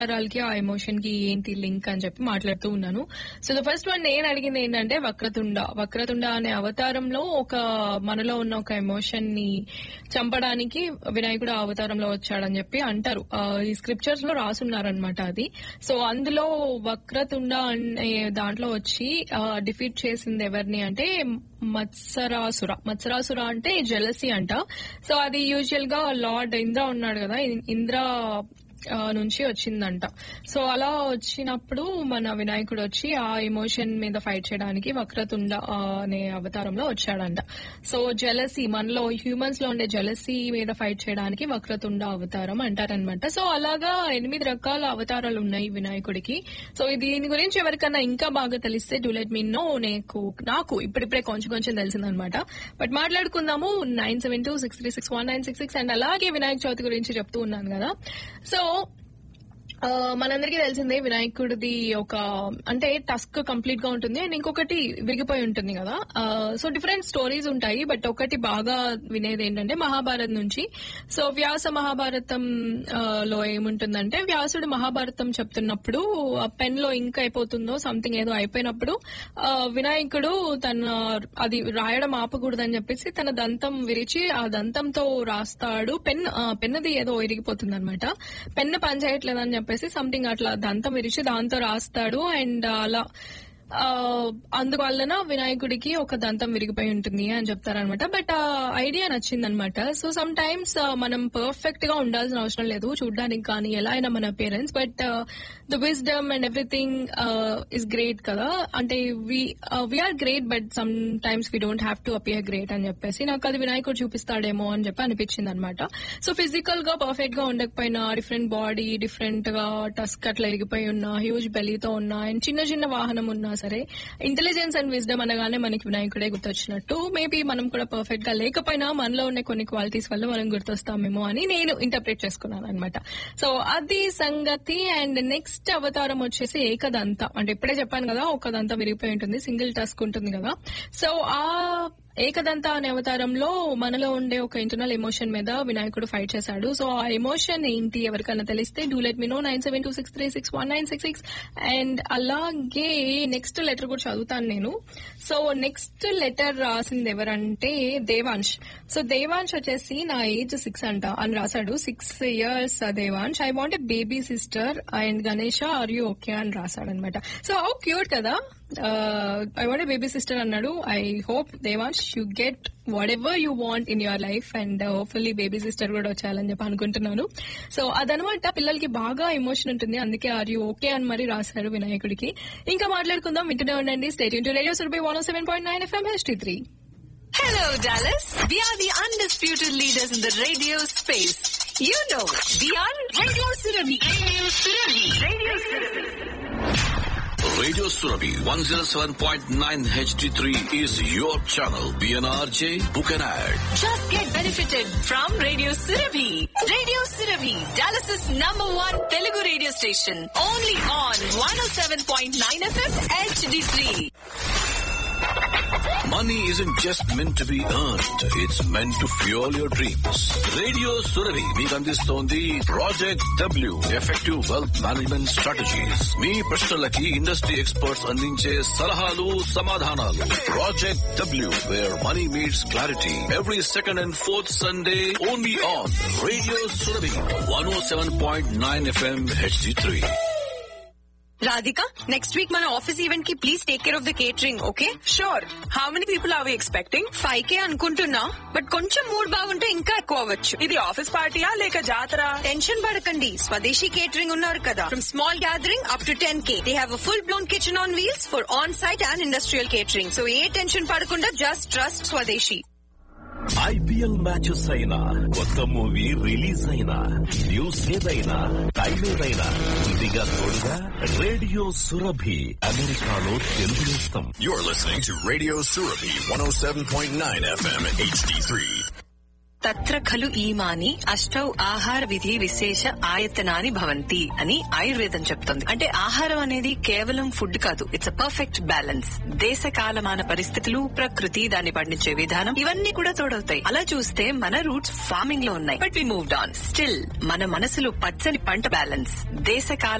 అవతారాలకి ఆ ఎమోషన్ కి ఏంటి లింక్ అని చెప్పి మాట్లాడుతూ ఉన్నాను సో ద ఫస్ట్ వన్ నేను అడిగింది ఏంటంటే వక్రతుండ వక్రతుండ అనే అవతారంలో ఒక మనలో ఉన్న ఒక ఎమోషన్ ని చంపడానికి వినాయకుడు ఆ అవతారంలో వచ్చాడని చెప్పి అంటారు ఆ, ఈ స్క్రిప్చర్స్ లో రాసున్నారనమాట అది సో అందులో వక్రతుండ అనే దాంట్లో వచ్చి డిఫీట్ చేసింది ఎవరిని అంటే మత్సరాసుర మత్సరాసుర అంటే జెలసీ అంట సో అది యూజువల్ గా లార్డ్ ఇంద్ర ఉన్నాడు కదా ఇ- ఇంద్ర ఆ, నుంచి వచ్చిందంట సో అలా వచ్చినప్పుడు మన వినాయకుడు వచ్చి ఆ ఎమోషన్ మీద ఫైట్ చేయడానికి వక్రతుండ ఆ, అనే అవతారంలో వచ్చాడంట సో జెలసీ మనలో హ్యూమన్స్ లో ఉండే జెలసీ మీద ఫైట్ చేయడానికి వక్రతుండ అవతారం అంటారనమాట సో అలాగా ఎనిమిది రకాల అవతారాలు ఉన్నాయి వినాయకుడికి సో దీని గురించి ఎవరికన్నా ఇంకా బాగా తెలిస్తే డూ లెట్ మీ నో నీకు నాకు ఇప్పుడిప్పుడే కొంచెం కొంచెం తెలిసిందనమాట బట్ మాట్లాడుకుందాము nine seven two six three six one nine six six and అలాగే వినాయక చవితి గురించి చెప్తూ ఉన్నాను కదా సో ఆ, మనందరికీ తెలిసిందే వినాయకుడిది ఒక అంటే టస్క్ కంప్లీట్ గా ఉంటుంది అండ్ ఇంకొకటి విరిగిపోయి ఉంటుంది కదా ఆ, సో డిఫరెంట్ స్టోరీస్ ఉంటాయి బట్ ఒకటి బాగా వినేది ఏంటంటే మహాభారత్ నుంచి సో వ్యాస మహాభారతం ఆ, లో ఏముంటుందంటే వ్యాసుడు మహాభారతం చెప్తున్నప్పుడు ఆ పెన్ లో ఇంక్ అయిపోతుందో సంథింగ్ ఏదో అయిపోయినప్పుడు ఆ, వినాయకుడు తన అది రాయడం ఆపకూడదని చెప్పేసి తన దంతం విరిచి ఆ దంతంతో రాస్తాడు పెన్ ఆ, పెన్నది ఏదో ఇరిగిపోతుంది అనమాట పెన్ను పనిచేయట్లేదని చెప్పేసి సంథింగ్ అట్లా దంతం విరిచి దాంతో రాస్తాడు అండ్ అలా ఆ, అందువలన వినాయకుడికి ఒక దంతం విరిగిపోయి ఉంటుంది అని చెప్తారనమాట బట్ ఆ ఐడియా నచ్చిందనమాట సో సమ్ టైమ్స్ మనం పర్ఫెక్ట్ గా ఉండాల్సిన అవసరం లేదు చూడడానికి కానీ ఎలా అయినా మన parents but the wisdom and everything is great కదా అంటే we are great but sometimes we don't have to appear great అని చెప్పేసి నాకు అది వినాయకుడు చూపిస్తాడేమో అని చెప్పి అనిపించింది అనమాట సో ఫిజికల్ గా పర్ఫెక్ట్ గా ఉండకపోయినా డిఫరెంట్ బాడీ డిఫరెంట్ గా టస్క్ అట్లా ఎరిగిపోయి ఉన్నా హ్యూజ్ బెలీతో ఉన్నా అండ్ చిన్న చిన్న వాహనం ఉన్నా సరే ఇంటెలిజెన్స్ అండ్ విజ్డమ్ అనగానే మనకి వినాయకుడే గుర్తొచ్చినట్టు మేబీ మనం కూడా పర్ఫెక్ట్ గా లేకపోయినా మనలో ఉన్న కొన్ని క్వాలిటీస్ వల్ల మనం గుర్తొస్తామేమో అని నేను ఇంటర్ప్రిట్ చేసుకున్నాను అనమాట సో అది సంగతి అండ్ నెక్స్ట్ అవతారం వచ్చేసి ఏకదంత అంటే ఇప్పుడే చెప్పాను కదా ఒక దంత విరిగిపోయి ఉంటుంది సింగిల్ టస్క్ ఉంటుంది కదా సో ఆ ఏకదంత అనే అవతారంలో మనలో ఉండే ఒక ఇంటర్నల్ ఎమోషన్ మీద వినాయకుడు ఫైట్ చేశాడు సో ఆ ఎమోషన్ ఏంటి ఎవరికైనా తెలిస్తే do let me know nine seven two six three six one nine six six and అలాగే నెక్స్ట్ లెటర్ కూడా చదువుతాను నేను సో నెక్స్ట్ లెటర్ రాసింది ఎవరంటే దేవాంశ్ సో దేవాంశ్ వచ్చేసి నా ఏజ్ సిక్స్ అంట అని రాశాడు six years Devansh I want a baby sister and Ganesha are you okay అని రాశాడు అనమాట సో హౌ క్యూట్ కదా ఐ వాంట్ బేబీ సిస్టర్ అన్నాడు I hope Devansh you get whatever you want in your life and hopefully baby sister కూడా వచ్చాలని చెప్పి అనుకుంటున్నాను so అదనమాట పిల్లలకి బాగా ఎమోషన్ ఉంటుంది అందుకే ఆర్ యూ ఓకే అని మరి రాశారు వినాయకుడికి ఇంకా మాట్లాడుకుందాం వింటూనే ఉండండి stay tuned to radio Surabhi one seven point nine FM H three Hello, Dallas. We are the undisputed leaders in the radio space. You know, we are Radio Surabhi. Radio Surabhi. Radio Surabhi. Radio Surabhi 107.9 HD3 is your channel. BNRJ, book an ad. Just get benefited from Radio Surabhi. Radio Surabhi, Dallas's number one Telugu radio station. Only on 107.9 FM HD3. Money isn't just meant to be earned. It's meant to fuel your dreams. Radio Surabhi మీకు అందిస్తోంది project W effective wealth management strategies మీ ప్రశ్నలకి industry experts అందించే సలహాలు సమాధానాలు project W where money meets clarity every second and fourth Sunday only on radio Surabhi one O seven point nine FM HD three Radhika, next week మన office event కి please take care of the catering okay Sure. How many people are we expecting? Five K అనుకుంటున్నా but కొంచెం mood బాగుంటే ఇంకా ఎక్కువ అవ్వచ్చు ఇది office పార్టీయా లేక జాతర టెన్షన్ పడకండి స్వదేశీ కేటరింగ్ ఉన్నారు కదా from small gathering up to ten K they have full blown kitchen on wheels for on site and industrial catering so ఏ టెన్షన్ పడకుండా just trust Swadeshi IPL matches అయినా కొత్త మూవీ రిలీజ్ అయినా న్యూస్ ఏదైనా టైం ఏదైనా ఇదిగా తోడుగా రేడియో సురభి అమెరికాలో తెలుగు నేస్తం You're listening to Radio Surabhi 107.9 FM HD3. తత్ర ఖలు ఈమాని అష్టౌ ఆహార విధి విశేష ఆయతనాని భవంతి అని ఆయుర్వేదం చెప్తుంది అంటే ఆహారం అనేది కేవలం ఫుడ్ కాదు ఇట్స్ అ పర్ఫెక్ట్ బ్యాలెన్స్ దేశ కాలమాన పరిస్థితులు ప్రకృతి దాన్ని పండించే విధానం ఇవన్నీ కూడా తోడవుతాయి అలా చూస్తే మన రూట్స్ ఫార్మింగ్ లో ఉన్నాయి but we moved on still మన మనసులో పచ్చని పంట బ్యాలెన్స్ దేశ కాల